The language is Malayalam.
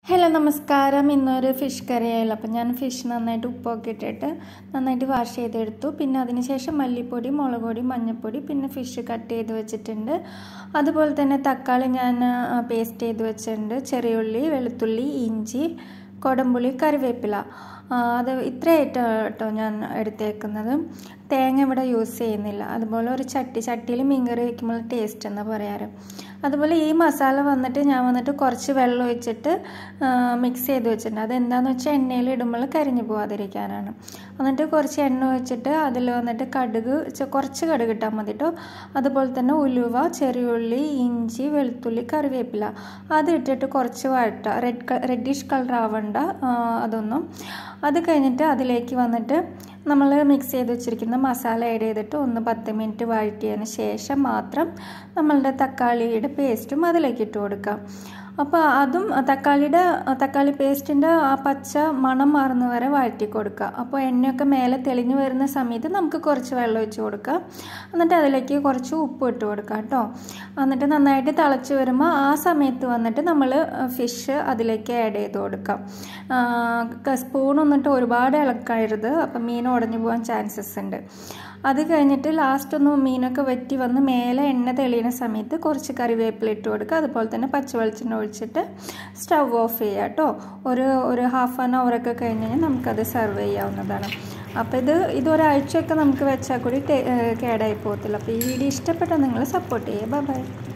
ഹലോ നമസ്കാരം ഇന്നൊരു ഫിഷ് കറിയായല്ലോ അപ്പം ഞാൻ ഫിഷ് നന്നായിട്ട് ഉപ്പൊക്കെ ഇട്ടിട്ട് നന്നായിട്ട് വാഷ് ചെയ്തെടുത്തു പിന്നെ അതിന് ശേഷം മല്ലിപ്പൊടി മുളക് പൊടി മഞ്ഞൾപ്പൊടി പിന്നെ ഫിഷ് കട്ട് ചെയ്ത് വെച്ചിട്ടുണ്ട് അതുപോലെ തന്നെ തക്കാളി ഞാൻ പേസ്റ്റ് ചെയ്ത് വെച്ചിട്ടുണ്ട് ചെറിയുള്ളി വെളുത്തുള്ളി ഇഞ്ചി കൊടമ്പുളി കറിവേപ്പില അത് ഇത്രയായിട്ട് കേട്ടോ ഞാൻ എടുത്തേക്കുന്നത് തേങ്ങ ഇവിടെ യൂസ് ചെയ്യുന്നില്ല അതുപോലെ ഒരു ചട്ടി ചട്ടിയിൽ മീൻകറി വയ്ക്കുമ്പോൾ ടേസ്റ്റ് എന്ന് പറയാറ് അതുപോലെ ഈ മസാല വന്നിട്ട് ഞാൻ വന്നിട്ട് കുറച്ച് വെള്ളം ഒഴിച്ചിട്ട് മിക്സ് ചെയ്ത് വെച്ചിട്ടുണ്ട് അതെന്താണെന്ന് വെച്ചാൽ എണ്ണയിൽ ഇടുമ്പോൾ കരിഞ്ഞു പോകാതിരിക്കാനാണ് എന്നിട്ട് കുറച്ച് എണ്ണ ഒഴിച്ചിട്ട് അതിൽ വന്നിട്ട് കടുക് കുറച്ച് കടുക് ഇട്ടാൽ മതി കേട്ടോ അതുപോലെ തന്നെ ഉലുവ ചെറിയുള്ളി ഇഞ്ചി വെളുത്തുള്ളി കറിവേപ്പില അത് ഇട്ടിട്ട് കുറച്ച് വഴട്ടുക റെഡ് റെഡിഷ് കളർ ആവണ്ട അതൊന്നും അത് കഴിഞ്ഞിട്ട് അതിലേക്ക് വന്നിട്ട് നമ്മൾ മിക്സ് ചെയ്ത് വെച്ചിരിക്കുന്ന മസാല ആഡ് ചെയ്തിട്ട് ഒന്ന് പത്ത് മിനിറ്റ് വഴറ്റിയതിന് ശേഷം മാത്രം നമ്മളുടെ തക്കാളിയുടെ പേസ്റ്റും അതിലേക്ക് ഇട്ട് കൊടുക്കാം അപ്പോൾ അതും തക്കാളിയുടെ തക്കാളി പേസ്റ്റിൻ്റെ ആ പച്ച മണം മാറുന്ന വരെ വഴറ്റി കൊടുക്കുക അപ്പോൾ എണ്ണയൊക്കെ മേലെ തെളിഞ്ഞു വരുന്ന സമയത്ത് നമുക്ക് കുറച്ച് വെള്ളം ഒഴിച്ച് കൊടുക്കാം എന്നിട്ട് അതിലേക്ക് കുറച്ച് ഉപ്പ് ഇട്ട് കൊടുക്കാം കേട്ടോ എന്നിട്ട് നന്നായിട്ട് തിളച്ച് വരുമ്പോൾ ആ സമയത്ത് വന്നിട്ട് നമ്മൾ ഫിഷ് അതിലേക്ക് ആഡ് ചെയ്ത് കൊടുക്കാം സ്പൂൺ വന്നിട്ട് ഒരുപാട് ഇളക്കരുത് അപ്പം മീൻ ഉടഞ്ഞു പോകാൻ ചാൻസസ് ഉണ്ട് അത് കഴിഞ്ഞിട്ട് ലാസ്റ്റ് ഒന്ന് മീനൊക്കെ വറ്റി വന്ന് മേലെ എണ്ണ തെളിയുന്ന സമയത്ത് കുറച്ച് കറിവേപ്പില ഇട്ട് കൊടുക്കുക അതുപോലെ തന്നെ പച്ചവെളിച്ചെണ്ണ ഒഴിച്ചിട്ട് സ്റ്റവ് ഓഫ് ചെയ്യുക കേട്ടോ ഒരു ഒരു ഹാഫ് ആൻ അവറൊക്കെ കഴിഞ്ഞ് കഴിഞ്ഞാൽ നമുക്കത് സെർവ് ചെയ്യാവുന്നതാണ് അപ്പോൾ ഇത് ഇതൊരാഴ്ചയൊക്കെ നമുക്ക് വെച്ചാൽ കൂടി കേടായി പോകത്തില്ല അപ്പോൾ ഈ വീഡിയോ ഇഷ്ടപ്പെട്ടാൽ നിങ്ങൾ സപ്പോർട്ട് ചെയ്യുക ബൈ ബൈ